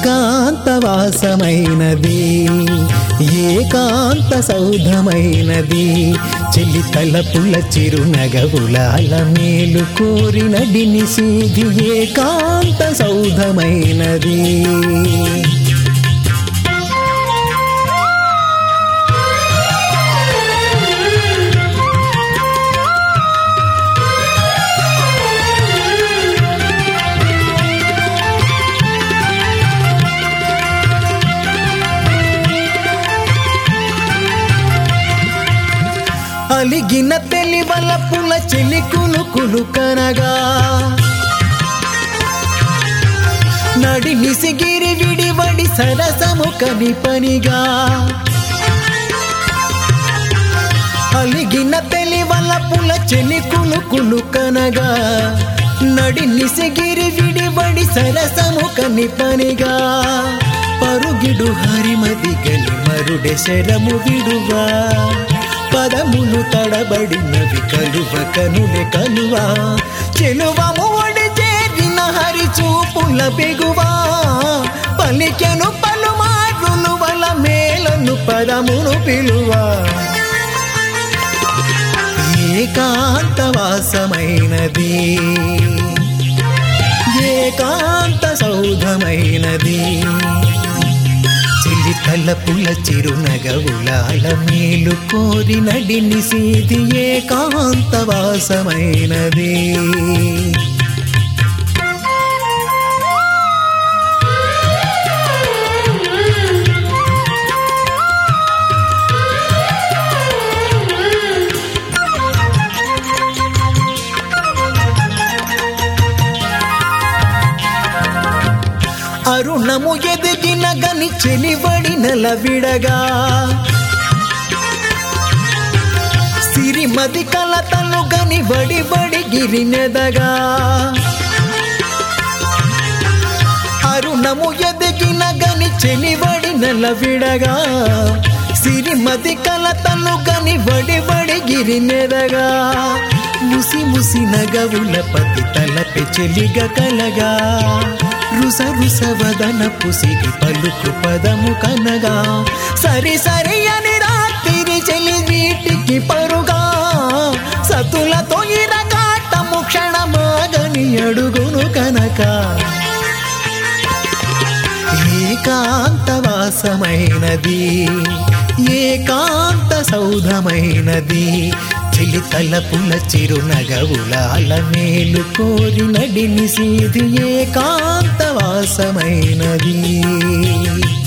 ఏకాంతవాసమైనది ఏకాంత సౌధమైనది చెల్లి తలపుల చిరునగవులాల మేలు కోరి నడిని సీది ఏకాంత సౌధమైనది అలిగిన తెలివల పుల చెలికులు కులుకనగా నడి నిసిగిరి విడివడి సరసము కని పనిగా అలిగిన తెలివల పుల చెలికులు కులుకనగా నడి నిసిగిరి విడివడి సరసము కని పనిగా పరుగిడు హరిమది గలి మరుడె శరము విడువా పదములు తడబడినవి కలువ కనులె కలువా చెలువము ఒడి చేరిన హరి చూపుల పెగువా పలికెను పలుమారులు వల మేలను పదమును పిలువా ఏకాంతవాసమైనది ఏకాంత సౌధమైనది చెల్లి తలపుల చిరునగవులాల మేలు కోరి నడిని సీది ఏకాంతవాసమైనది అరుణము ఎదిగిన గని చెలివడి విడగా సిరిమది కలతలు గని వడి వడి గిరినెదగా అరుణము ఎదిగిన గని చెలివడి విడగా సిరిమది కలతలు గని వడి వడి గిరినెదగా ముసి ముసి నగవుల పతి తలపె చెలిగ కలగా రుస రుస వదన పుసిరి పలుకు పదము కనగా సరి సరి అని రాత్రి చెలి వీటికి పరుగా సతులతో ఇరగాటము క్షణమాగని అడుగును కనక ఏకాంతవాసమైనది ఏకాంత సౌధమైనది చెలి తలపుల చిరునగవులాల మేలు కోరి నడిని సీది ఏకాంతవాసమైనది